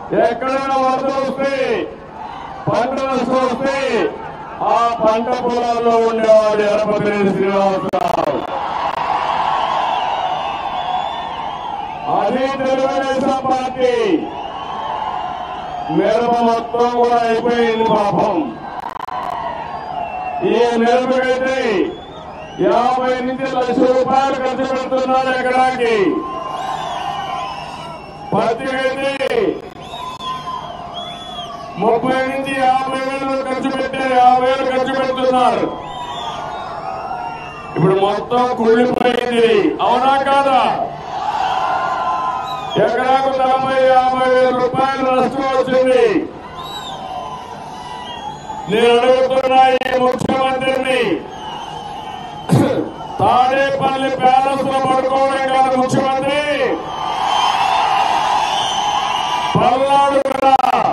ఎక్కడైనా వరద వస్తే పంట నష్టం వస్తే ఆ పంట పొలాల్లో ఉండేవాడు ఎర్రపతిరేని శ్రీనివాసరావు అది తెలుగుదేశం పార్టీ మిరప మొత్తం కూడా అయిపోయింది పాపం ఈ మిరపకైతే యాభై నుంచి లక్ష రూపాయలు ఖర్చు పెడుతున్నారు ఎకరాకి పత్తికైతే ముప్పై నుంచి యాభై వేలు ఖర్చు పెట్టే యాభై వేలు ఖర్చు పెడుతున్నారు ఇప్పుడు మొత్తం కుళ్ళిపోయింది అవునా కాదా ఎకరాకు నలభై యాభై వేల రూపాయలు నష్టం వచ్చింది నేను అడుగుతున్నా ఈ ముఖ్యమంత్రిని తాడేపల్లి ప్యాలెస్ లో పడుకోవడం కాదు ముఖ్యమంత్రి పల్నాడు కూడా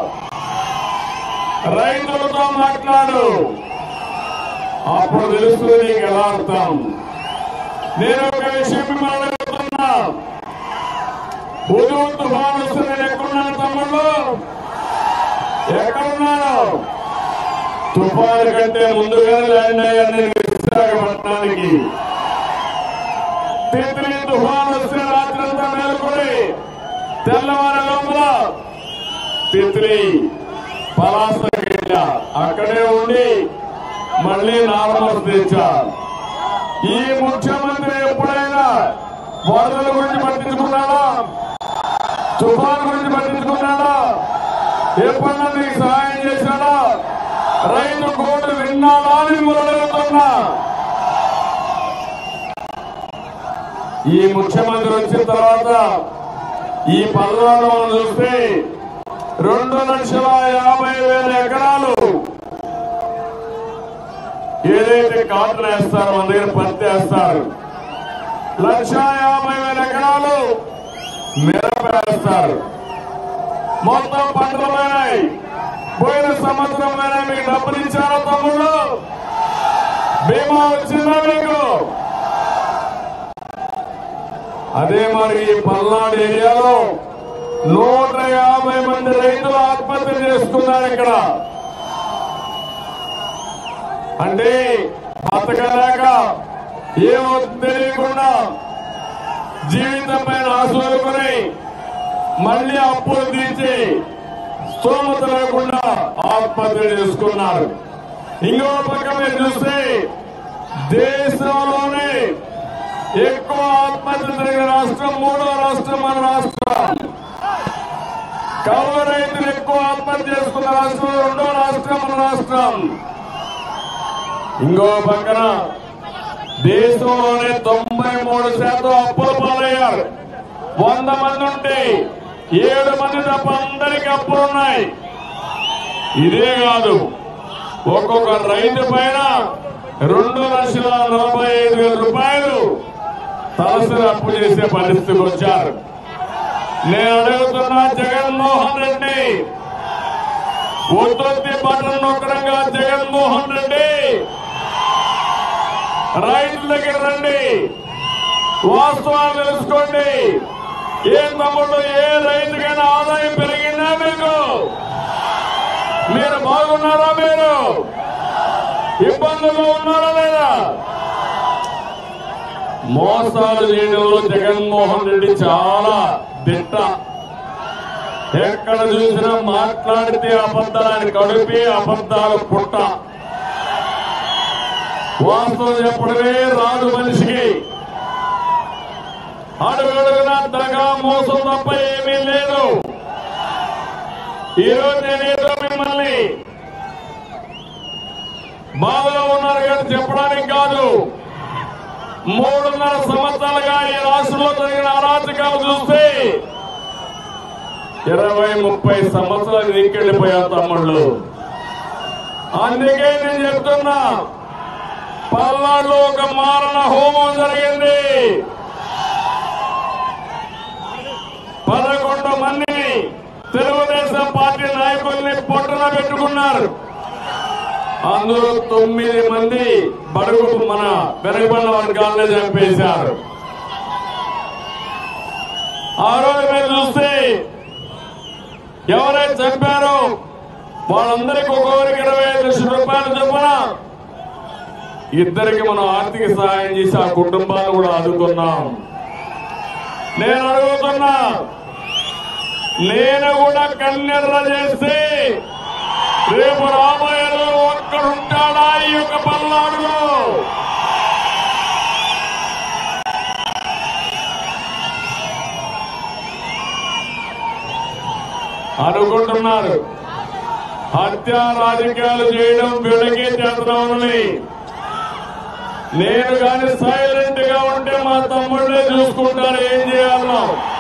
రైతులతో మాట్లాడు అప్పుడు తెలుస్తుంది నీకు ఎలా అర్థం నేను ఒక విషయం మిమ్మల్ని అడుగుతున్నా ఉదయం తుఫాను వస్తే నేను ఎక్కడున్నాను తమ్ముళ్ళు ఎక్కడున్నాను తుఫాను కంటే ముందుగా ల్యాండ్ అయ్యాను నేను విశాఖపట్నానికి తిత్లీ తుఫాను వస్తే రాత్రంతా మేలుకొని తెల్లవారి లోపల తిత్లీ పలాసకి వెళ్ళా అక్కడే ఉండి మళ్ళీ నార్మల్ తెచ్చా ఈ ముఖ్యమంత్రి ఎప్పుడైనా వరదల గురించి పట్టించుకున్నాడా తుఫాను గురించి పట్టించుకున్నాడా ఎప్పుడన్నా నీకు సహాయం చేశాడా రైతు కోటు విన్నాడా అని మొదలవుతున్నా ఈ ముఖ్యమంత్రి వచ్చిన తర్వాత ఈ పల్నాడు మనం చూస్తే రెండు లక్షల యాభై వేల ఎకరాలు ఏదైతే కాటన్ వేస్తారో మన దగ్గర పత్తి వేస్తారు లక్ష యాభై వేల ఎకరాలు మిరప వేస్తారు మొత్తం పంటలు పోయినాయి పోయిన సంవత్సరం అయినా మీకు డబ్బులు ఇచ్చారా తమ్ముళ్ళు బీమా వచ్చిందా మీకు అదే మరి ఈ పల్నాడు ఏరియాలో నూట యాభై మంది రైతులు ఆత్మహత్య చేసుకున్నారు ఇక్కడ అంటే బతకలేక ఏమవుతుంది తెలియకుండా జీవితం పైన ఆశలుకొని మళ్ళీ అప్పులు తీర్చి స్తోమత లేకుండా ఆత్మహత్య చేసుకున్నారు ఇంకో పక్క మీరు చూస్తే దేశంలోనే ఎక్కువ ఆత్మహత్య జరిగిన రాష్ట్రం మూడో రాష్ట్రం మన రాష్ట్రం కౌలు రైతులు ఎక్కువ ఆత్మహత్య చేసుకున్న రాష్ట్రం రెండో రాష్ట్రం మన రాష్ట్రం ఇంకో పక్కన దేశంలోనే తొంభై మూడు శాతం అప్పుల పాలయ్యారు వంద మంది ఉంటే ఏడు మంది తప్ప అందరికి అప్పులున్నాయి ఇదే కాదు ఒక్కొక్క రైతు పైన రెండు లక్షల నలభై ఐదు వేల రూపాయలు తలసరి అప్పు చేసే పరిస్థితికి వచ్చారు నేను అడుగుతున్నా జగన్మోహన్ రెడ్డి ఉత్పత్తి బటన్ నొక్కడంగా జగన్మోహన్ రెడ్డి రైతుల దగ్గర రండి వాస్తవాలు తెలుసుకోండి ఏ తమ్ముడు ఏ రైతుకైనా ఆదాయం పెరిగిందా మీకు మీరు బాగున్నారా మీరు ఇబ్బందుల్లో ఉన్నారా లేదా మోసాలు చేయడంలో జగన్మోహన్ రెడ్డి చాలా దిట్ట ఎక్కడ చూసినా మాట్లాడితే అబద్ధాలని కడిపి అబద్ధాలు పుట్ట వాస్తవం చెప్పడమే రాదు మనిషికి అడుగడుగున దగా మోసం తప్ప ఏమీ లేదు ఈరోజు నేనేదో మిమ్మల్ని బాధలో ఉన్నారు కానీ చెప్పడానికి కాదు మూడున్నర సంవత్సరాలుగా ఈ రాష్ట్రంలో జరిగిన అరాచకాలు చూస్తే ఇరవై ముప్పై సంవత్సరాలు దిక్కెళ్ళిపోయా తమ్ముళ్ళు అందుకే నేను చెప్తున్నా పల్నాడులో ఒక మారణ హోమం జరిగింది పదకొండు మందిని తెలుగుదేశం పార్టీ నాయకుల్ని పొట్టన పెట్టుకున్నారు అందులో తొమ్మిది మంది బడుగు మన వెనకబడిన వర్గాలనే చంపేశారు ఆ రోజు మీరు చూస్తే ఎవరైతే చంపారో వాళ్ళందరికీ ఒక్కొక్కరికి ఇరవై ఐదు లక్షల రూపాయలు చొప్పున ఇద్దరికి మనం ఆర్థిక సహాయం చేసి ఆ కుటుంబాన్ని కూడా ఆదుకున్నాం నేను అడుగుతున్నా నేను కూడా కన్నెర్ర చేసి రేపు రాబోయేలో ఒక్కడుంటాడా ఈ యొక్క పల్నాడులో అనుకుంటున్నారు హత్య రాజకీయాలు చేయడం వీళ్ళకే చేతనవునని నేను కానీ సైలెంట్ గా ఉంటే మా తమ్ముళ్ళే చూసుకుంటారు ఏం చేయాలో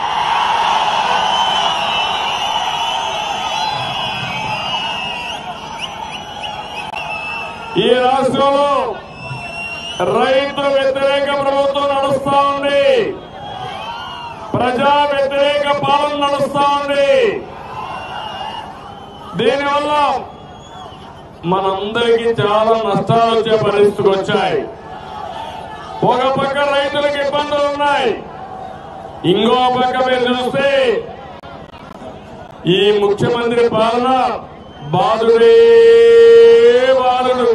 ఈ రాష్ట్రంలో రైతు వ్యతిరేక ప్రభుత్వం నడుస్తా ఉంది ప్రజా వ్యతిరేక పాలన నడుస్తా ఉంది దీనివల్ల మనందరికీ చాలా నష్టాలు వచ్చే పరిస్థితికి వచ్చాయి ఒక పక్క రైతులకు ఇబ్బందులు ఉన్నాయి ఇంకో పక్క మీరు చూస్తే ఈ ముఖ్యమంత్రి పాలన బాధుడే బాధుడు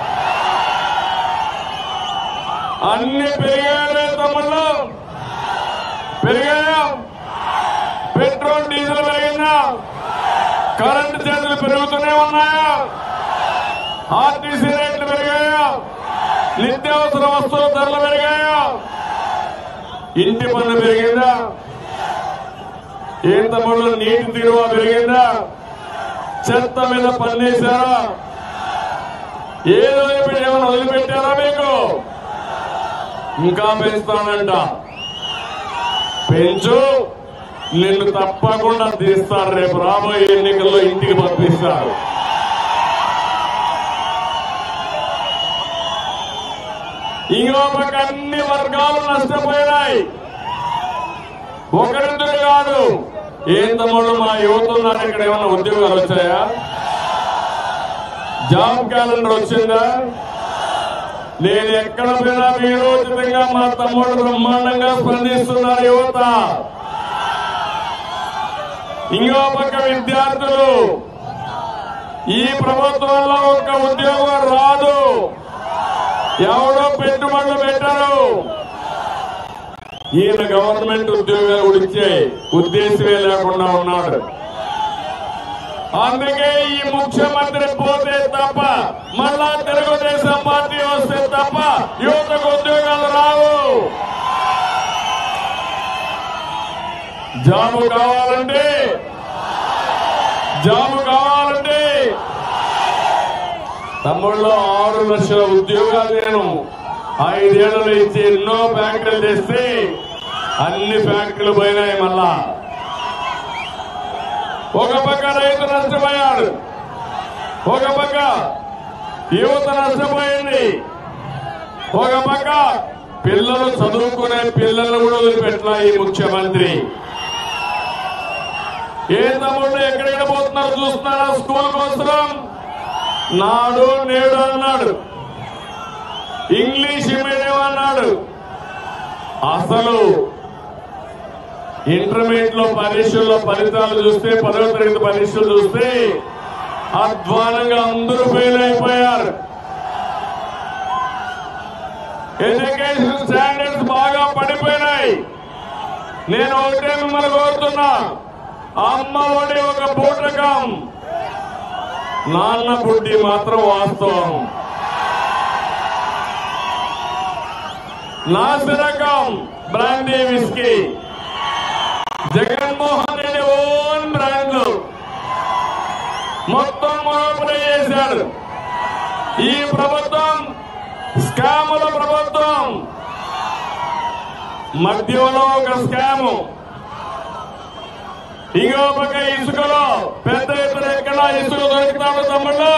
అన్ని పెరిగాయలే తమ్ముళ్ళు పెరిగాయా పెట్రోల్ డీజిల్ పెరిగిందా కరెంటు ఛార్జీలు పెరుగుతూనే ఉన్నాయా ఆర్టీసీ రేట్లు పెరిగాయా నిత్యావసర వస్తువుల ధరలు పెరిగాయా ఇంటి పన్ను పెరిగిందా ఏం తమ్ముళ్ళు నీటి తీరువ పెరిగిందా చెత్త మీద పన్నేశారా ఏదో వదిలిపెట్టి ఏమైనా వదిలిపెట్టారా మీకు ఇంకా పెంచుతానంట పెంచు నిన్ను తప్పకుండా తీస్తారు రేపు రాబోయే ఎన్నికల్లో ఇంటికి పంపిస్తారు ఇంకో పక్క అన్ని వర్గాలు నష్టపోయినాయి ఒకరిద్దరు కాదు ఏం తమ్ముడు మా యువత ఉన్నారు ఇక్కడ ఏమైనా ఉద్యోగాలు వచ్చాయా జాబ్ క్యాలెండర్ వచ్చిందా నేను ఎక్కడ పోయినా వీరోచితంగా మా తమ్ముడు బ్రహ్మాండంగా స్పందిస్తున్నారు యువత ఇంకో పక్క విద్యార్థులు ఈ ప్రభుత్వంలో ఒక ఉద్యోగం రాదు ఎవడో పెట్టుబడులు పెట్టరు ఈయన గవర్నమెంట్ ఉద్యోగాలు ఉడిచే ఉద్దేశమే లేకుండా ఉన్నాడు అందుకే ఈ ముఖ్యమంత్రి పోతే తప్ప మళ్ళా తెలుగుదేశం పార్టీ వస్తే తప్ప యువతకు ఉద్యోగాలు రావు జాబు కావాలంటే జాబు కావాలంటే తమ్ముళ్ళు ఆరు లక్షల ఉద్యోగాలు నేను ఐదేళ్లలో ఇచ్చి ఎన్నో ఫ్యాక్టరీలు తెస్తే అన్ని ఫ్యాక్టరీలు పోయినాయి మళ్ళా ఒక పక్క రైతు నష్టపోయాడు ఒక పక్క యువత నష్టపోయింది ఒక పక్క పిల్లలు చదువుకునే పిల్లలను కూడా వదిలిపెట్టిన ఈ ముఖ్యమంత్రి ఏ తమ్ముళ్ళు ఎక్కడికి పోతున్నారు చూస్తున్నారా స్కూల్ కోసం నాడు నేడు అన్నాడు ఇంగ్లీష్ మీడియం అన్నాడు అసలు ఇంటర్మీడియట్ లో పరీక్షల్లో ఫలితాలు చూస్తే పదవ తరగతి పరీక్షలు చూస్తే అధ్వానంగా అందరూ ఫెయిల్ అయిపోయారు ఎడ్యుకేషన్ స్టాండర్డ్స్ బాగా పడిపోయినాయి నేను ఒకటే మిమ్మల్ని కోరుతున్నా అమ్మ ఒడి ఒక బూటకం నాన్న బుడ్డి మాత్రం వాస్తవం నాసిరకం brandy whisky Jaganmohan Reddy own బ్రాండ్లు మొత్తం మోపడి చేశాడు ఈ ప్రభుత్వం స్కాముల ప్రభుత్వం మద్యంలో ఒక స్కాము ఇంకో పక్క ఇసుకలో పెద్ద ఎత్తున ఎక్కడ ఇసుక దొరుకుతాడు తమ్ముళ్ళు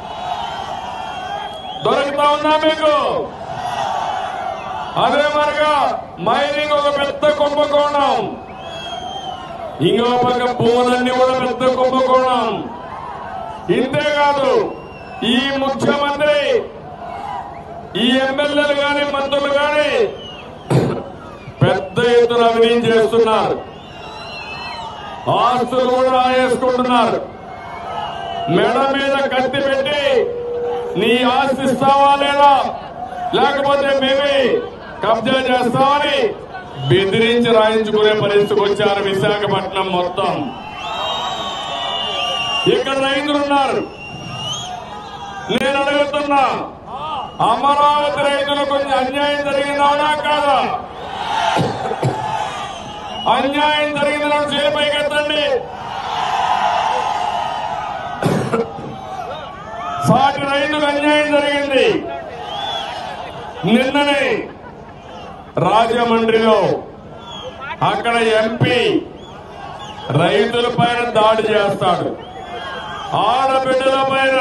దొరుకుతా ఉందా మీకు అదే మరిగా మైనింగ్ ఒక పెద్ద కుంభకోణం ఇంకో పక్క భూములన్నీ కూడా పెద్ద కుంభకోణం ఇంతేకాదు ఈ ముఖ్యమంత్రి ఈ ఎమ్మెల్యేలు గాని మంత్రులు గాని పెద్ద ఎత్తున అవినీతి చేస్తున్నారు ఆస్తులు కూడా రాయేసుకుంటున్నారు మెడ మీద కత్తి పెట్టి నీ ఆస్తి ఇస్తావా లేదా లేకపోతే మేమే కబ్జా చేస్తామని బెదిరించి రాయించుకునే పరిస్థితికి వచ్చారు విశాఖపట్నం మొత్తం ఇక్కడ రైతులున్నారు నేను అడుగుతున్నా అమరావతి రైతులకు కొంచెం అన్యాయం జరిగిందా కాదా అన్యాయం జరిగిందని చేపై కట్టండి సాటి రైతుకు అన్యాయం జరిగింది నిన్ననే రాజమండ్రిలో అక్కడ ఎంపీ రైతుల పైన దాడి చేస్తాడు ఆడబిడ్డల పైన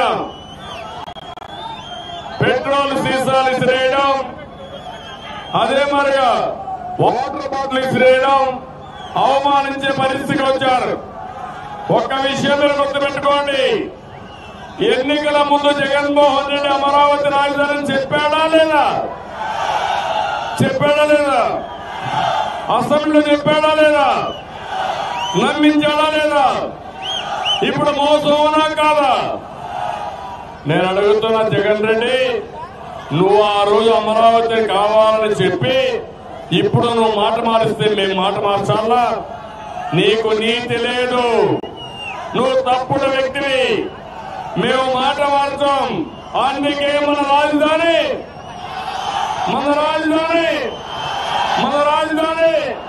పెట్రోల్ సీసాలు ఇసిరేయడం అదే మరిగా వాటర్ బాటిల్ ఇసిరేయడం అవమానించే పరిస్థితికి వచ్చారు ఒక్క విషయం మీరు గుర్తుపెట్టుకోండి ఎన్నికల ముందు జగన్మోహన్ రెడ్డి అమరావతి రాజధాని చెప్పాడా లేదా చెప్పాడా లేదా అసెంబ్లీలో చెప్పాడా లేదా నమ్మించాడా లేదా ఇప్పుడు మోసమనా కాదా నేను అడుగుతున్నా జగన్ రెడ్డి నువ్వు ఆ రోజు అమరావతి కావాలని చెప్పి ఇప్పుడు నువ్వు మాట మారిస్తే మేము మాట మార్చాలా నీకు నీతి లేదు నువ్వు తప్పుడు వ్యక్తివి మేము మాట మార్చాం అందుకే మన రాజధాని మన రాజధాని మన రాజధాని